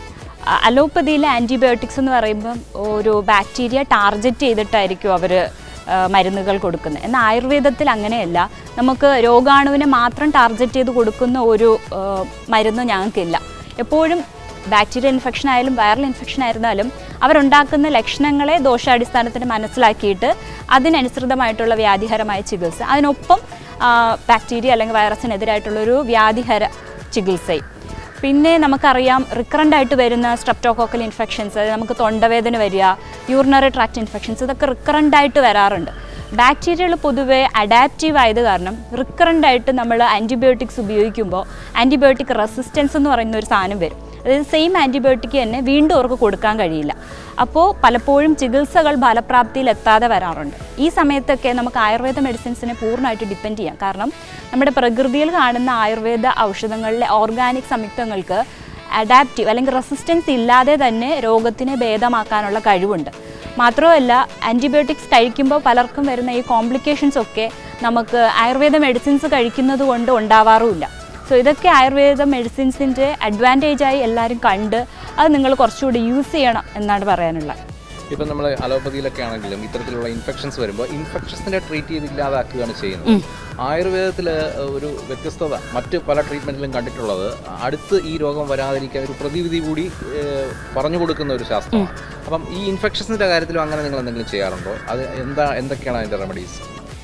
അ- അലോപ്പതിയിലെ ആൻറ്റിബയോട്ടിക്സ് എന്ന് പറയുമ്പം ഒരു ബാക്ടീരിയ ടാർഗറ്റ് ചെയ്തിട്ടായിരിക്കും അവർ മരുന്നുകൾ കൊടുക്കുന്നത് എന്നാൽ ആയുർവേദത്തിൽ അങ്ങനെയല്ല നമുക്ക് രോഗാണുവിനെ മാത്രം ടാർഗറ്റ് ചെയ്ത് കൊടുക്കുന്ന ഒരു ആ, മരുന്ന് ഞങ്ങൾക്കില്ല എപ്പോഴും ബാക്ടീരിയൽ ഇൻഫെക്ഷൻ ആയാലും വൈറൽ ഇൻഫെക്ഷൻ ആയിരുന്നാലും അവരുണ്ടാക്കുന്ന ലക്ഷണങ്ങളെ ദോഷാടിസ്ഥാനത്തിന് മനസ്സിലാക്കിയിട്ട് അതിനനുസൃതമായിട്ടുള്ള വ്യാധിഹരമായ ചികിത്സ അതിനൊപ്പം ആ, ബാക്ടീരിയ അല്ലെങ്കിൽ വൈറസിനെതിരായിട്ടുള്ളൊരു വ്യാധിഹര ചികിത്സയും പിന്നെ നമുക്കറിയാം റിക്കറൻ്റ് ആയിട്ട് വരുന്ന സ്ട്രെപ്റ്റോകോക്കൽ ഇൻഫെക്ഷൻസ് അതായത് നമുക്ക് തൊണ്ടവേദന വരിക യൂറിനറി ട്രാക്ട് ഇൻഫെക്ഷൻസ് ഇതൊക്കെ റിക്കറൻ്റ് ആയിട്ട് വരാറുണ്ട് ബാക്ടീരിയകൾ പൊതുവെ അഡാപ്റ്റീവ് ആയത് കാരണം റിക്കറൻ്റ് ആയിട്ട് നമ്മൾ ആൻറ്റിബയോട്ടിക്സ് ഉപയോഗിക്കുമ്പോൾ ആൻറ്റിബയോട്ടിക് റെസിസ്റ്റൻസ് എന്ന് പറയുന്ന ഒരു സാധനം വരും അതായത് സെയിം ആൻറ്റിബയോട്ടിക് തന്നെ വീണ്ടും അവർക്ക് കൊടുക്കാൻ കഴിയില്ല അപ്പോൾ പലപ്പോഴും ചികിത്സകൾ ഫലപ്രാപ്തിയിൽ എത്താതെ വരാറുണ്ട് ഈ സമയത്തൊക്കെ നമുക്ക് ആയുർവേദ മെഡിസിൻസിനെ പൂർണ്ണമായിട്ട് ഡിപ്പെൻഡ് ചെയ്യാം കാരണം നമ്മുടെ പ്രകൃതിയിൽ കാണുന്ന ആയുർവേദ ഔഷധങ്ങളിലെ ഓർഗാനിക് സംയുക്തങ്ങൾക്ക് അഡാപ്റ്റീവ് അല്ലെങ്കിൽ റെസിസ്റ്റൻസ് ഇല്ലാതെ തന്നെ രോഗത്തിനെ ഭേദമാക്കാനുള്ള കഴിവുണ്ട് മാത്രമല്ല ആൻറ്റിബയോട്ടിക്സ് കഴിക്കുമ്പോൾ പലർക്കും വരുന്ന ഈ കോംപ്ലിക്കേഷൻസ് ഒക്കെ നമുക്ക് ആയുർവേദ മെഡിസിൻസ് കഴിക്കുന്നത് കൊണ്ട് ഉണ്ടാവാറുമില്ല സോ ഇതൊക്കെ ആയുർവേദ മെഡിസിൻസിൻ്റെ അഡ്വാൻറ്റേജായി എല്ലാവരും കണ്ട് അത് നിങ്ങൾ കുറച്ചുകൂടി യൂസ് ചെയ്യണം എന്നാണ് പറയാനുള്ളത് ഇപ്പം നമ്മൾ അലോപ്പതിയിലൊക്കെ ആണെങ്കിലും ഇത്തരത്തിലുള്ള ഇൻഫെക്ഷൻസ് വരുമ്പോൾ ഇൻഫെക്ഷൻസിനെ ട്രീറ്റ് ചെയ്ത് ഇല്ലാതാക്കുകയാണ് ചെയ്യുന്നത് ആയുർവേദത്തിൽ ഒരു വ്യത്യസ്തത മറ്റ് പല ട്രീറ്റ്മെൻറ്റിലും കണ്ടിട്ടുള്ളത് അടുത്ത് ഈ രോഗം വരാതിരിക്കാൻ ഒരു പ്രതിവിധി കൂടി ഏഹ്, പറഞ്ഞു കൊടുക്കുന്ന ഒരു ശാസ്ത്രമാണ് അപ്പം ഈ ഇൻഫെക്ഷൻസിൻ്റെ കാര്യത്തിലും അങ്ങനെ നിങ്ങൾ എന്തെങ്കിലും ചെയ്യാറുണ്ടോ അത് എന്താ എന്തൊക്കെയാണ് അതിൻ്റെ റെമഡീസ്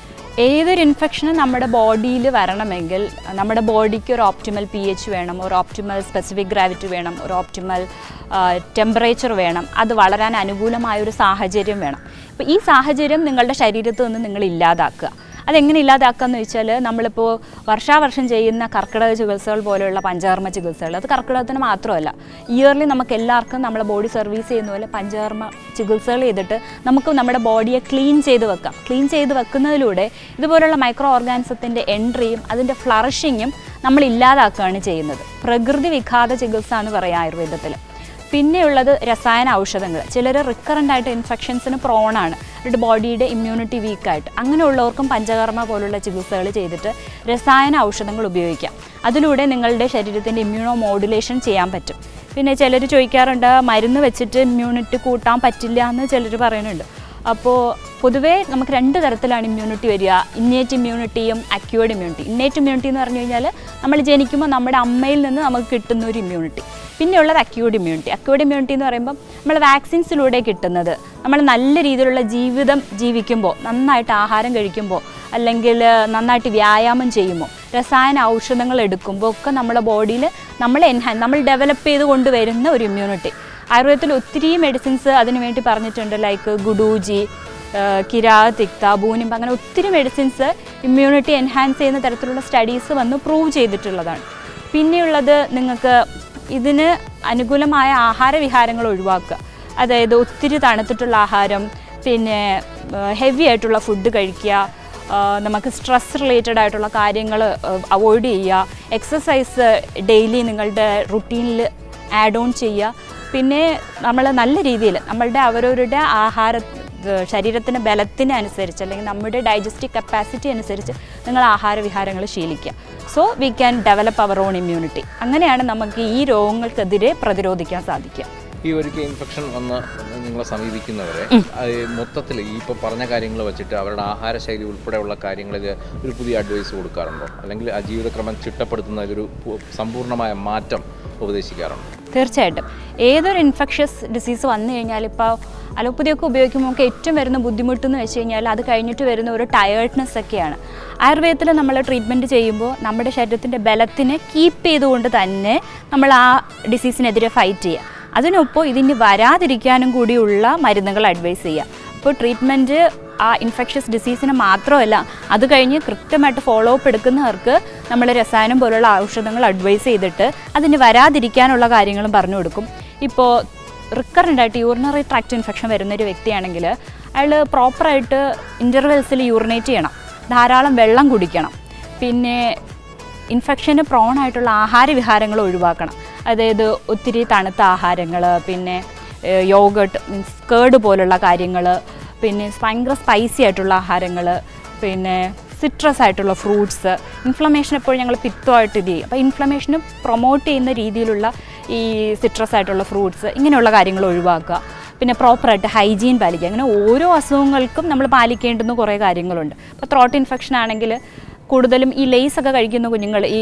ഏതൊരു ഇൻഫെക്ഷനും നമ്മുടെ ബോഡിയിൽ വരണമെങ്കിൽ നമ്മുടെ ബോഡിക്ക് ഒരു ഓപ്റ്റിമൽ പി എച്ച് വേണം ഒരു ഓപ്റ്റിമൽ സ്പെസിഫിക് ഗ്രാവിറ്റി വേണം ഒരു ഓപ്റ്റിമൽ ടെമ്പറേച്ചർ വേണം അത് വളരാൻ അനുകൂലമായ ഒരു സാഹചര്യം വേണം അപ്പോൾ ഈ സാഹചര്യം നിങ്ങളുടെ ശരീരത്തിൽ നിന്ന് നിങ്ങൾ ഇല്ലാതാക്കുക അതെങ്ങനെ ഇല്ലാതാക്കുക എന്ന് വെച്ചാൽ നമ്മളിപ്പോൾ വർഷാവർഷം ചെയ്യുന്ന കർക്കിടക ചികിത്സകൾ പോലെയുള്ള പഞ്ചകർമ്മ ചികിത്സകൾ അത് കർക്കിടകത്തിന് മാത്രമല്ല ഇയർലി നമുക്ക് എല്ലാവർക്കും നമ്മളെ ബോഡി സർവീസ് ചെയ്യുന്ന പോലെ പഞ്ചകർമ്മ ചികിത്സകൾ ചെയ്തിട്ട് നമുക്ക് നമ്മുടെ ബോഡിയെ ക്ലീൻ ചെയ്ത് വെക്കാം ക്ലീൻ ചെയ്ത് വെക്കുന്നതിലൂടെ ഇതുപോലുള്ള മൈക്രോ ഓർഗാനിസത്തിൻ്റെ എൻട്രിയും അതിൻ്റെ ഫ്ലറിഷിങ്ങും നമ്മൾ ഇല്ലാതാക്കുകയാണ് ചെയ്യുന്നത് പ്രകൃതി വിഘാത ചികിത്സ എന്ന് പറയാം ആയുർവേദത്തിൽ പിന്നെയുള്ളത് രസായന ഔഷധങ്ങൾ ചിലർ റിക്കറൻ്റ് ആയിട്ട് ഇൻഫെക്ഷൻസിന് പ്രോണാണ് അവരുടെ ബോഡിയുടെ ഇമ്മ്യൂണിറ്റി വീക്കായിട്ട് അങ്ങനെയുള്ളവർക്കും പഞ്ചകർമ്മ പോലുള്ള ചികിത്സകൾ ചെയ്തിട്ട് രസായന ഔഷധങ്ങൾ ഉപയോഗിക്കാം അതിലൂടെ നിങ്ങളുടെ ശരീരത്തിൻ്റെ ഇമ്മ്യൂണോ മോഡുലേഷൻ ചെയ്യാൻ പറ്റും പിന്നെ ചിലർ ചോദിക്കാറുണ്ട് മരുന്ന് വെച്ചിട്ട് ഇമ്മ്യൂണിറ്റി കൂട്ടാൻ പറ്റില്ല എന്ന് ചിലർ പറയുന്നുണ്ട് അപ്പോൾ പൊതുവേ നമുക്ക് രണ്ട് തരത്തിലാണ് ഇമ്മ്യൂണിറ്റി വരിക ഇന്നേറ്റ് ഇമ്മ്യൂണിറ്റിയും അക്യൂർഡ് ഇമ്മ്യൂണിറ്റി ഇന്നേറ്റ് ഇമ്മ്യൂണിറ്റി എന്ന് പറഞ്ഞു കഴിഞ്ഞാൽ നമ്മൾ ജനിക്കുമ്പോൾ നമ്മുടെ അമ്മയിൽ നിന്ന് നമുക്ക് കിട്ടുന്ന ഒരു ഇമ്മ്യൂണിറ്റി പിന്നെയുള്ളത് അക്യൂർഡ് ഇമ്മ്യൂണിറ്റി അക്യൂർഡ് ഇമ്മ്യൂണിറ്റി എന്ന് പറയുമ്പോൾ നമ്മൾ വാക്സിൻസിലൂടെ കിട്ടുന്നത് നമ്മൾ നല്ല രീതിയിലുള്ള ജീവിതം ജീവിക്കുമ്പോൾ നന്നായിട്ട് ആഹാരം കഴിക്കുമ്പോൾ അല്ലെങ്കിൽ നന്നായിട്ട് വ്യായാമം ചെയ്യുമ്പോൾ രസായന ഔഷധങ്ങൾ എടുക്കുമ്പോൾ ഒക്കെ നമ്മുടെ ബോഡിയിൽ നമ്മൾ എൻഹാൻ നമ്മൾ ഡെവലപ്പ് ചെയ്ത് കൊണ്ടുവരുന്ന ഒരു ഇമ്മ്യൂണിറ്റി ആയുർവേദത്തിൽ ഒത്തിരി മെഡിസിൻസ് അതിന് വേണ്ടി പറഞ്ഞിട്ടുണ്ട് ലൈക്ക് ഗുഡൂജി കിരാ തിക്ത ബൂനിമ്പ് അങ്ങനെ ഒത്തിരി മെഡിസിൻസ് ഇമ്മ്യൂണിറ്റി എൻഹാൻസ് ചെയ്യുന്ന തരത്തിലുള്ള സ്റ്റഡീസ് വന്ന് പ്രൂവ് ചെയ്തിട്ടുള്ളതാണ് പിന്നെയുള്ളത് നിങ്ങൾക്ക് ഇതിന് അനുകൂലമായ ആഹാരവിഹാരങ്ങൾ ഒഴിവാക്കുക അതായത് ഒത്തിരി തണുത്തിട്ടുള്ള ആഹാരം പിന്നെ ഹെവി ആയിട്ടുള്ള ഫുഡ് കഴിക്കുക ആ, നമുക്ക് സ്ട്രെസ് റിലേറ്റഡ് ആയിട്ടുള്ള കാര്യങ്ങൾ അവോയ്ഡ് ചെയ്യുക എക്സസൈസ് ഡെയിലി നിങ്ങളുടെ റുട്ടീനിൽ ആഡ് ഓൺ ചെയ്യുക പിന്നെ നമ്മൾ നല്ല രീതിയിൽ നമ്മളുടെ അവരവരുടെ ആഹാര ഏഹ് ശരീരത്തിന് ബലത്തിന് അനുസരിച്ച് അല്ലെങ്കിൽ നമ്മുടെ ഡൈജസ്റ്റീവ് കപ്പാസിറ്റി അനുസരിച്ച് നിങ്ങൾ ആഹാരവിഹാരങ്ങൾ ശീലിക്കുക so we can develop our own immunity അങ്ങനെയാണ് നമുക്ക് ഈ രോഗങ്ങൾക്കെതിരെ പ്രതിരോധിക്കാൻ സാധിക്കുക ഈ ഒരിക്കൽ ഇൻഫെക്ഷൻ വന്ന് നിങ്ങളെ സമീപിക്കുന്നവരെ അത് മൊത്തത്തിൽ ഈ ഇപ്പോൾ പറഞ്ഞ കാര്യങ്ങൾ വെച്ചിട്ട് അവരുടെ ആഹാരശൈലി ഉൾപ്പെടെയുള്ള കാര്യങ്ങളിൽ ഒരു പുതിയ അഡ്വൈസ് കൊടുക്കാറുണ്ടോ അല്ലെങ്കിൽ ആ ജീവിതക്രമം ചിട്ടപ്പെടുത്തുന്നതിലൊരു പു- സമ്പൂർണ്ണമായ മാറ്റം ഉപദേശിക്കാറുണ്ടോ തീർച്ചയായിട്ടും ഏതൊരു ഇൻഫെക്ഷ്യസ് ഡിസീസ് വന്നു കഴിഞ്ഞാൽ ഇപ്പോൾ അലോപ്പതിയൊക്കെ ഉപയോഗിക്കുമ്പോൾ നമുക്ക് ഏറ്റവും വരുന്ന ബുദ്ധിമുട്ടെന്ന് വെച്ച് കഴിഞ്ഞാൽ അത് കഴിഞ്ഞിട്ട് വരുന്ന ഒരു ടയേർഡ്നെസ് ഒക്കെയാണ് ആയുർവേദത്തിൽ നമ്മൾ ട്രീറ്റ്മെൻറ്റ് ചെയ്യുമ്പോൾ നമ്മുടെ ശരീരത്തിൻ്റെ ബലത്തിനെ കീപ്പ് ചെയ്തുകൊണ്ട് തന്നെ നമ്മൾ ആ ഡിസീസിനെതിരെ ഫൈറ്റ് ചെയ്യുക അതിനൊപ്പം ഇതിന് വരാതിരിക്കാനും കൂടിയുള്ള മരുന്നുകൾ അഡ്വൈസ് ചെയ്യുക അപ്പോൾ ട്രീറ്റ്മെൻറ്റ് ആ ഇൻഫെക്ഷ്യസ് ഡിസീസിന് മാത്രമല്ല അത് കഴിഞ്ഞ് കൃത്യമായിട്ട് ഫോളോ അപ്പ് എടുക്കുന്നവർക്ക് നമ്മൾ രസായനം പോലുള്ള ഔഷധങ്ങൾ അഡ്വൈസ് ചെയ്തിട്ട് അതിന് വരാതിരിക്കാനുള്ള കാര്യങ്ങളും പറഞ്ഞു കൊടുക്കും ഇപ്പോൾ റിക്കറൻ്റ് ആയിട്ട് യൂറിനറി ട്രാക്ട് ഇൻഫെക്ഷൻ വരുന്ന ഒരു വ്യക്തിയാണെങ്കിൽ അയാൾ പ്രോപ്പറായിട്ട് ഇൻ്റർവെൽസിൽ യൂറിനേറ്റ് ചെയ്യണം ധാരാളം വെള്ളം കുടിക്കണം പിന്നെ ഇൻഫെക്ഷന് പ്രോൺ ആയിട്ടുള്ള ആഹാരവിഹാരങ്ങൾ ഒഴിവാക്കണം അതായത് ഒത്തിരി തണുത്ത ആഹാരങ്ങൾ പിന്നെ യോഗട്ട് മീൻസ് കേട് പോലുള്ള കാര്യങ്ങൾ പിന്നെ ഭയങ്കര സ്പൈസി ആയിട്ടുള്ള ആഹാരങ്ങൾ പിന്നെ സിട്രസ് ആയിട്ടുള്ള ഫ്രൂട്ട്സ് ഇൻഫ്ലമേഷൻ എപ്പോഴും ഞങ്ങൾ പിത്തമായിട്ട് ഇത് ചെയ്യും അപ്പോൾ ഇൻഫ്ലമേഷന് പ്രൊമോട്ട് ചെയ്യുന്ന രീതിയിലുള്ള ഈ സിട്രസ് ആയിട്ടുള്ള ഫ്രൂട്ട്സ് ഇങ്ങനെയുള്ള കാര്യങ്ങൾ ഒഴിവാക്കുക പിന്നെ പ്രോപ്പറായിട്ട് ഹൈജീൻ പാലിക്കുക അങ്ങനെ ഓരോ അസുഖങ്ങൾക്കും നമ്മൾ പാലിക്കേണ്ടുന്ന കുറേ കാര്യങ്ങളുണ്ട് ഇപ്പോൾ ത്രോട്ട് ഇൻഫെക്ഷൻ ആണെങ്കിൽ കൂടുതലും ഈ ലേസ് ഒക്കെ കഴിക്കുന്ന കുഞ്ഞുങ്ങൾ ഈ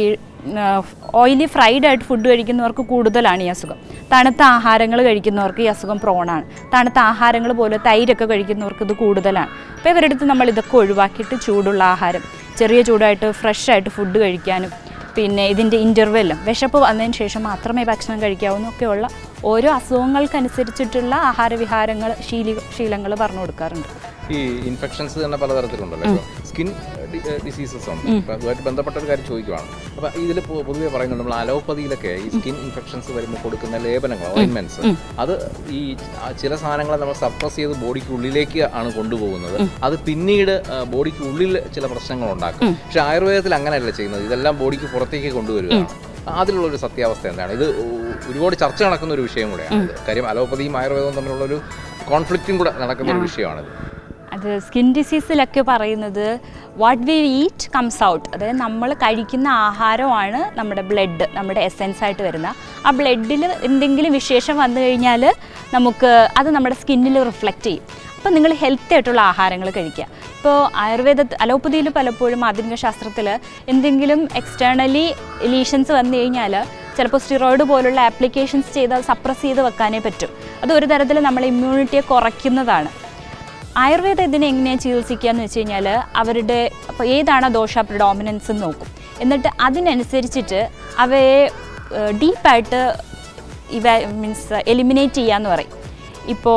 ഓയിലി ഫ്രൈഡ് ആയിട്ട് ഫുഡ് കഴിക്കുന്നവർക്ക് കൂടുതലാണ് ഈ അസുഖം തണുത്ത ആഹാരങ്ങൾ കഴിക്കുന്നവർക്ക് ഈ അസുഖം പ്രോണാണ് തണുത്ത ആഹാരങ്ങൾ പോലെ തൈരൊക്കെ കഴിക്കുന്നവർക്ക് ഇത് കൂടുതലാണ് അപ്പോൾ ഇവരുടെ അടുത്ത് നമ്മൾ ഇതൊക്കെ ഒഴിവാക്കിയിട്ട് ചൂടുള്ള ആഹാരം ചെറിയ ചൂടായിട്ട് ഫ്രഷ് ആയിട്ട് ഫുഡ് കഴിക്കാനും പിന്നെ ഇതിൻ്റെ ഇൻ്റർവെല്ലും വിശപ്പ് വന്നതിന് ശേഷം മാത്രമേ ഭക്ഷണം കഴിക്കാവൂ എന്നൊക്കെയുള്ള ഓരോ അസുഖങ്ങൾക്കനുസരിച്ചിട്ടുള്ള ആഹാരവിഹാരങ്ങൾ ശീലി ശീലങ്ങൾ പറഞ്ഞു കൊടുക്കാറുണ്ട് ഈ ഇൻഫെക്ഷൻസ് തന്നെ പലതരത്തിലുണ്ടല്ലോ ഇപ്പോൾ സ്കിൻ ഡിസീസസ് ഉണ്ട് അപ്പോൾ അതുമായിട്ട് ബന്ധപ്പെട്ട ഒരു കാര്യം ചോദിക്കുവാണ് അപ്പോൾ ഇതിൽ പൊതുവേ പറയുന്നത് നമ്മൾ അലോപ്പതിയിലൊക്കെ ഈ സ്കിൻ ഇൻഫെക്ഷൻസ് വരുമ്പോൾ കൊടുക്കുന്ന ലേപനങ്ങൾ ഓയിൻമെന്റ്സ് അത് ഈ ആ ചില സാധനങ്ങളെ നമ്മൾ സപ്രസ് ചെയ്ത് ബോഡിക്ക് ഉള്ളിലേക്ക് ആണ് കൊണ്ടുപോകുന്നത് അത് പിന്നീട് ബോഡിക്ക് ഉള്ളിൽ ചില പ്രശ്നങ്ങൾ ഉണ്ടാക്കും പക്ഷെ ആയുർവേദത്തിൽ അങ്ങനെയല്ല ചെയ്യുന്നത് ഇതെല്ലാം ബോഡിക്ക് പുറത്തേക്ക് കൊണ്ടുവരികയാണ് അതിലുള്ള ഒരു സത്യാവസ്ഥ എന്താണ് ഇത് ഒ- ഒരുപാട് ചർച്ച നടക്കുന്ന ഒരു വിഷയം കൂടെയാണ് ഇത്. കാര്യം അലോപ്പതിയും ആയുർവേദവും തമ്മിലുള്ള ഒരു കോൺഫ്ലിക്റ്റും കൂടെ നടക്കുന്ന ഒരു വിഷയമാണിത് അത് സ്കിൻ ഡിസീസിലൊക്കെ പറയുന്നത് what we eat comes out അതായത് നമ്മൾ കഴിക്കുന്ന ആഹാരമാണ് നമ്മുടെ ബ്ലഡ് നമ്മുടെ എസെൻസ് ആയിട്ട് വരുന്ന ആ ബ്ലഡിൽ എന്തെങ്കിലും വിശേഷം വന്നു കഴിഞ്ഞാൽ നമുക്ക് അത് നമ്മുടെ സ്കിന്നിൽ റിഫ്ലക്റ്റ് ചെയ്യും അപ്പോൾ നിങ്ങൾ ഹെൽത്തി ആയിട്ടുള്ള ആഹാരങ്ങൾ കഴിക്കുക ഇപ്പോൾ ആയുർവേദ അലോപ്പതിയിൽ പലപ്പോഴും ആധുനിക ശാസ്ത്രത്തിൽ എന്തെങ്കിലും എക്സ്റ്റേണലി ലീഷൻസ് വന്നു കഴിഞ്ഞാൽ ചിലപ്പോൾ സ്റ്റിറോയിഡ് പോലുള്ള ആപ്ലിക്കേഷൻസ് ചെയ്ത് സപ്രസ് ചെയ്ത് വെക്കാനേ പറ്റും അത് ഒരു തരത്തിൽ നമ്മളെ ഇമ്മ്യൂണിറ്റിയെ കുറയ്ക്കുന്നതാണ് ആയുർവേദ ഇതിനെ എങ്ങനെയാണ് ചികിത്സിക്കുക എന്ന് വെച്ച് കഴിഞ്ഞാൽ അവരുടെ അപ്പോൾ ഏതാണ് ദോഷ പ്രിഡോമിനൻസ് എന്ന് നോക്കും എന്നിട്ട് അതിനനുസരിച്ചിട്ട് അവയെ ഡീപ്പായിട്ട് ഇവ മീൻസ് എലിമിനേറ്റ് ചെയ്യാന്ന് പറയും ഇപ്പോൾ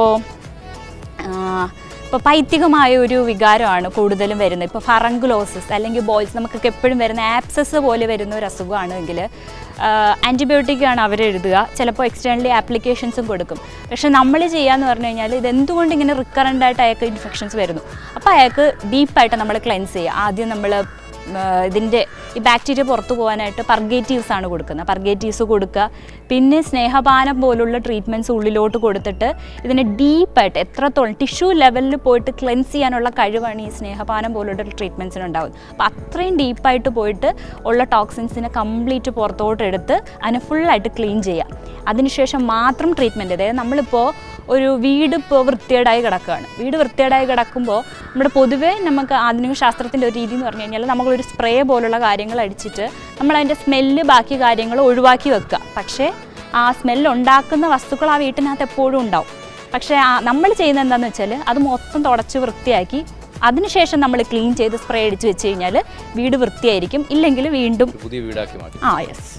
ഇപ്പോൾ പൈത്തികമായ ഒരു വികാരമാണ് കൂടുതലും വരുന്നത് ഇപ്പോൾ ഫറങ്കുലോസിസ് അല്ലെങ്കിൽ ബോയ്സ് നമുക്കൊക്കെ എപ്പോഴും വരുന്ന ആപ്സസ് പോലെ വരുന്ന ഒരു അസുഖമാണെങ്കിൽ ആൻറ്റിബയോട്ടിക്കാണ് അവർ എഴുതുക ചിലപ്പോൾ എക്സ്റ്റേണലി ആപ്ലിക്കേഷൻസും കൊടുക്കും പക്ഷേ നമ്മൾ ചെയ്യാന്ന് പറഞ്ഞു കഴിഞ്ഞാൽ ഇത് എന്തുകൊണ്ട് ഇങ്ങനെ റിക്കറൻ്റ് ആയിട്ട് അയാൾക്ക് ഇൻഫെക്ഷൻസ് വരുന്നു അപ്പോൾ അയാൾക്ക് ഡീപ്പായിട്ട് നമ്മൾ ക്ലെൻസ് ചെയ്യുക ആദ്യം നമ്മൾ ഇതിൻ്റെ ഈ ബാക്ടീരിയ പുറത്തു പോകാനായിട്ട് പർഗേറ്റീവ്സ് ആണ് കൊടുക്കുന്നത് പർഗേറ്റീവ്സ് കൊടുക്കുക പിന്നെ സ്നേഹപാനം പോലുള്ള ട്രീറ്റ്മെൻറ്റ്സ് ഉള്ളിലോട്ട് കൊടുത്തിട്ട് ഇതിനെ ഡീപ്പായിട്ട് എത്രത്തോളം ടിഷ്യൂ ലെവലിൽ പോയിട്ട് ക്ലെൻസ് ചെയ്യാനുള്ള കഴിവാണ് ഈ സ്നേഹപാനം പോലുള്ള ട്രീറ്റ്മെൻറ്റ്സിന് ഉണ്ടാകുന്നത് അപ്പോൾ അത്രയും ഡീപ്പായിട്ട് പോയിട്ട് ഉള്ള ടോക്സിൻസിനെ കംപ്ലീറ്റ് പുറത്തോട്ട് എടുത്ത് അതിനെ ഫുള്ളായിട്ട് ക്ലീൻ ചെയ്യുക അതിനുശേഷം മാത്രം ട്രീറ്റ്മെൻറ്റ് അതായത് നമ്മളിപ്പോൾ ഒരു വീട് ഇപ്പോൾ വൃത്തികേടായി കിടക്കുകയാണ് വീട് വൃത്തികേടായി കിടക്കുമ്പോൾ നമ്മുടെ പൊതുവേ നമുക്ക് ആധുനിക ശാസ്ത്രത്തിൻ്റെ ഒരു രീതി എന്ന് പറഞ്ഞു കഴിഞ്ഞാൽ നമ്മളൊരു സ്പ്രേ പോലുള്ള കാര്യങ്ങൾ അടിച്ചിട്ട് നമ്മൾ അതിൻ്റെ സ്മെല്ല് ബാക്കി കാര്യങ്ങൾ ഒഴിവാക്കി വെക്കുക പക്ഷേ ആ സ്മെല്ല് ഉണ്ടാക്കുന്ന വസ്തുക്കൾ ആ വീട്ടിനകത്ത് എപ്പോഴും ഉണ്ടാവും പക്ഷേ ആ നമ്മൾ ചെയ്യുന്നത് എന്താണെന്ന് വെച്ചാൽ അത് മൊത്തം തുടച്ച് വൃത്തിയാക്കി അതിനുശേഷം നമ്മൾ ക്ലീൻ ചെയ്ത് സ്പ്രേ അടിച്ച് വെച്ച് കഴിഞ്ഞാൽ വീട് വൃത്തിയായിരിക്കും ഇല്ലെങ്കിൽ വീണ്ടും ഒരു പുതിയ വീടാക്കി മാറ്റി ആ യെസ്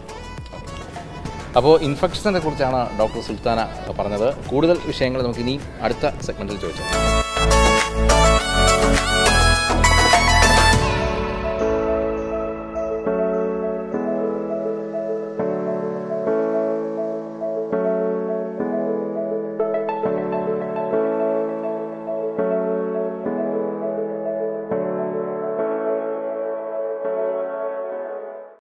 അപ്പോൾ ഇൻഫെക്ഷനെ കുറിച്ചാണ് ഡോക്ടർ സുൽത്താന പറഞ്ഞത് കൂടുതൽ വിഷയങ്ങൾ നമുക്ക് ഇനി അടുത്ത സെഗ്മെന്റിൽ ചോദിച്ചാൽ